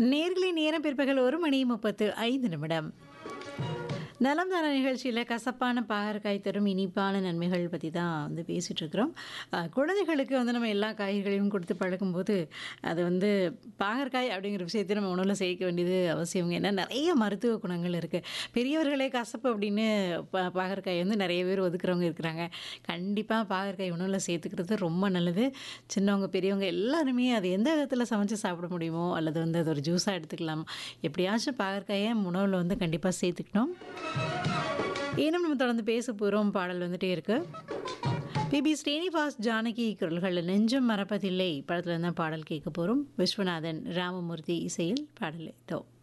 நேர்களை நேரம் பிற்பகல் ஒரு மணி முப்பத்து ஐந்து நிமிடம் நலம் தான நிகழ்ச்சியில் கசப்பான பாகற்காய் தரும் இனிப்பான நன்மைகள் பற்றி தான் வந்து பேசிகிட்டு இருக்கிறோம் அஹ், குழந்தைகளுக்கு வந்து நம்ம எல்லா காய்கறிகளையும் கொடுத்து பழக்கும்போது அது வந்து பாகற்காய் அப்படிங்கிற விஷயத்தை நம்ம உணவில் சேர்க்க வேண்டியது அவசியங்க ஏன்னா நிறைய மருத்துவ குணங்கள் இருக்குது பெரியவர்களே கசப்பு அப்படின்னு பா பாகற்காய் வந்து நிறைய பேர் ஒதுக்குறவங்க இருக்கிறாங்க கண்டிப்பாக பாகற்காய் உணவில் சேர்த்துக்கிறது ரொம்ப நல்லது சின்னவங்க பெரியவங்க எல்லாருமே அது எந்த விதத்தில் சமைச்சு சாப்பிட முடியுமோ அல்லது வந்து அது ஒரு ஜூஸாக எடுத்துக்கலாம் எப்படியாச்சும் பாகற்காயை உணவில் வந்து கண்டிப்பாக சேர்த்துக்கணும் இன்னும் நம்ம தொடர்ந்து பேச போகிறோம் பாடல் வந்துட்டே இருக்கு பிபி ஸ்ரீனிவாஸ் ஜானகி குரல்களில் நெஞ்சம் மறப்பதில்லை படத்தில் தான் பாடல் கேட்க போகிறோம் விஸ்வநாதன் ராமமூர்த்தி இசையில் பாடல் இதோ